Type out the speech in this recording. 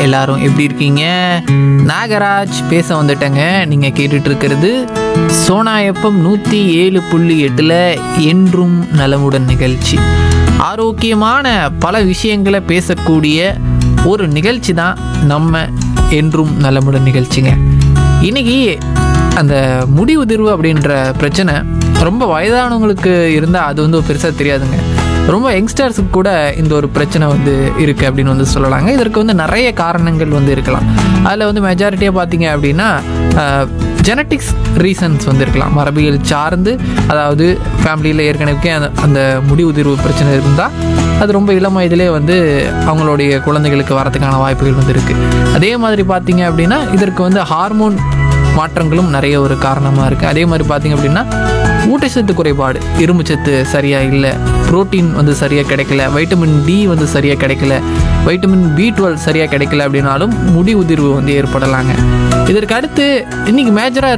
எல்லாரும் எப்படி இருக்கீங்க நாகராஜ் பேச வந்துட்டேங்க நீங்கள் கேட்டுட்டு இருக்கிறது சோனா எஃப்எம் நூற்றி ஏழு புள்ளி எட்டில் என்றும் நலமுடன் நிகழ்ச்சி ஆரோக்கியமான பல விஷயங்களை பேசக்கூடிய ஒரு நிகழ்ச்சி தான் நம்ம என்றும் நலமுடன் நிகழ்ச்சிங்க இன்னைக்கு அந்த முடி உதிர்வு அப்படின்ற பிரச்சனை ரொம்ப வயதானவங்களுக்கு இருந்தால் அது வந்து பெருசாக தெரியாதுங்க ரொம்ப யங்ஸ்டர்ஸுக்கு கூட இந்த ஒரு பிரச்சனை வந்து இருக்குது அப்படின்னு வந்து சொல்லலாங்க இதற்கு வந்து நிறைய காரணங்கள் வந்து இருக்கலாம் அதில் வந்து மெஜாரிட்டியாக பார்த்தீங்க அப்படின்னா ஜெனட்டிக்ஸ் ரீசன்ஸ் வந்து இருக்கலாம் மரபியல் சார்ந்து அதாவது ஃபேமிலியில் ஏற்கனவே அந்த அந்த முடி உதிர்வு பிரச்சனை இருந்தால் அது ரொம்ப இளம் வயதிலே வந்து அவங்களுடைய குழந்தைகளுக்கு வரதுக்கான வாய்ப்புகள் வந்து இருக்குது அதே மாதிரி பார்த்தீங்க அப்படின்னா இதற்கு வந்து ஹார்மோன் மாற்றங்களும் நிறைய ஒரு காரணமாக இருக்குது அதே மாதிரி பார்த்தீங்க அப்படின்னா ஊட்டச்சத்து குறைபாடு இரும்புச்சத்து சரியாக இல்லை புரோட்டீன் வந்து சரியாக கிடைக்கல வைட்டமின் டி வந்து சரியாக கிடைக்கல வைட்டமின் பி டுவெல் சரியாக கிடைக்கல அப்படின்னாலும் முடி உதிர்வு வந்து ஏற்படலாங்க இதற்கு அடுத்து இன்னைக்கு மேஜராக